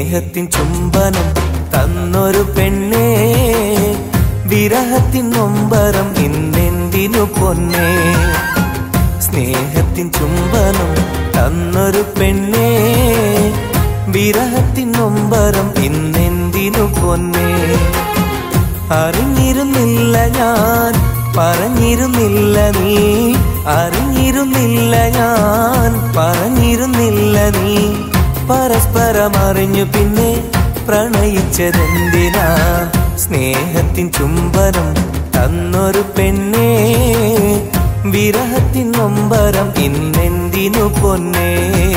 സ്നേഹത്തിൻ ചുംബനം തന്നൊരു പെണ്ണേ വിരഹത്തിൻ നൊമ്പരം ഇന്നെന്തിനു പൊന്നേ സ്നേഹത്തിൻ ചുംബനം തന്നൊരു പെണ്ണേ വിരഹത്തിൻ നൊമ്പരം ഇന്നെന്തിനു പൊന്നേ അറിഞ്ഞിരുന്നില്ല ഞാൻ പറഞ്ഞിരുന്നില്ല നീ അറിഞ്ഞിരുന്നില്ല ഞാൻ പറഞ്ഞിരുന്നില്ല നീ പരസ്പരം അറിഞ്ഞു പിന്നെ പ്രണയിച്ചതെന്തിനാ സ്നേഹത്തിൻ ചുംബനം തന്നൊരു പെണ്ണേ വിരഹത്തിൻ നൊമ്പരം ഇന്നെന്തിനു പൊന്നേ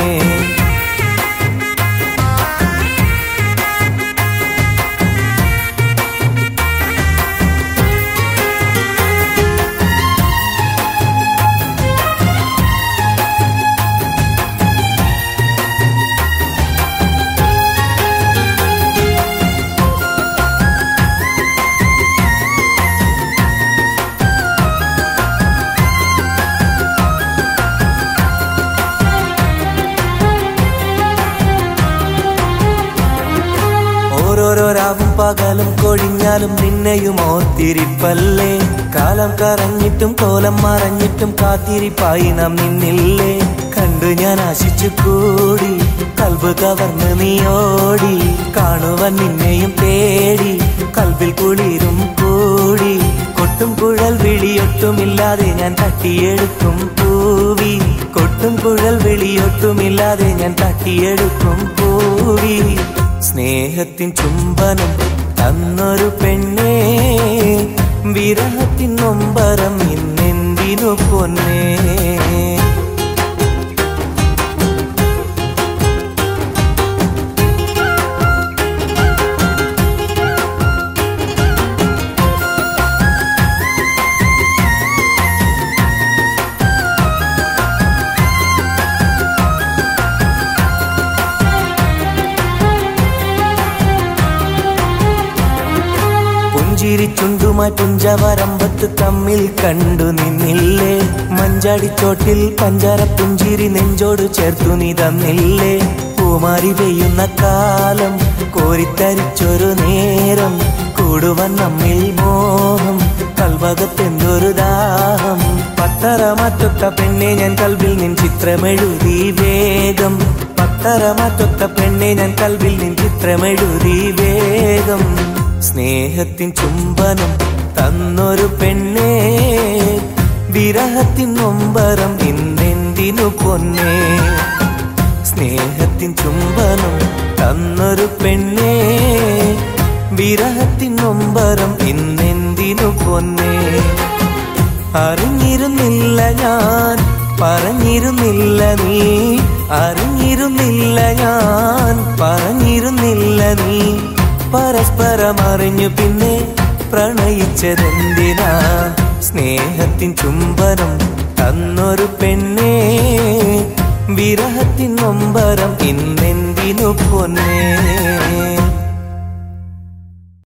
ഓരോരോ രാവും പകലും കൊഴിഞ്ഞാലും നിന്നെയും ഓർത്തിരിപ്പല്ലേ കാലം കറഞ്ഞിട്ടും കോലം മറഞ്ഞിട്ടും കാത്തിരിപ്പായി നാം നിന്നില്ലേ കണ്ടു ഞാൻ ആശിച്ചു കൂടി കൽബ് കവർന്ന് നീ ഓടി കാണുവാൻ നിന്നെയും തേടി കൽബിൽ കുളിരും കൂടി കൊട്ടും കുഴൽ വിളിയൊട്ടുമില്ലാതെ ഞാൻ തട്ടിയെടുക്കും പൂവി കൊട്ടും കുഴൽ വിളിയൊട്ടുമില്ലാതെ ഞാൻ തട്ടിയെടുക്കും പൂവി സ്നേഹത്തിൻ ചുംബനം തന്നൊരു പെണ്ണേ വിരഹത്തിൻ നൊമ്പരം ഇന്നെന്തിനു പൊന്നേ പുഞ്ചിരി ചുണ്ടുമായി പുഞ്ചവരമ്പത്ത് തമ്മിൽ കണ്ടു നിന്നില്ലേ മഞ്ചാടിച്ചോട്ടിൽ പഞ്ചാര പുഞ്ചിരി നെഞ്ചോട് ചേർത്തു നീ തന്നില്ലേ പൂമാരി പെയ്യുന്ന കാലം കോരിത്തരിച്ചൊരു നേരം കൂടുവൻ നമ്മിൽ മോഹം കൽവകത്തെന്തൊരു ദാഹം പത്തരമാറ്റൊത്ത പെണ്ണെ ഞാൻ കൽവിൽ നിൻ ചിത്രമെഴുതി വേഗം പത്തരമാറ്റൊത്ത പെണ്ണെ ഞാൻ കൽവിൽ നിൻ ചിത്രമെഴുതി വേഗം സ്നേഹത്തിൻ ചുംബനം തന്നൊരു പെണ്ണേ വിരഹത്തിൻ നൊമ്പരം ഇന്നെന്തിനു പൊന്നേ സ്നേഹത്തിൻ ചുംബനം തന്നൊരു പെണ്ണേ വിരഹത്തിൻ നൊമ്പരം ഇന്നെന്തിനു പൊന്നേ അറിഞ്ഞിരുന്നില്ല ഞാൻ പറഞ്ഞിരുന്നില്ല നീ അറിഞ്ഞിരുന്നില്ല ഞാൻ പറഞ്ഞിരുന്നില്ല നീ പരസ്പരം അറിഞ്ഞു പിന്നെ പ്രണയിച്ചതെന്തിനാ സ്നേഹത്തിൻ ചുംബനം തന്നൊരു പെണ്ണേ വിരഹത്തിൻ നൊമ്പരം ഇന്നെന്തിനു പൊന്നേ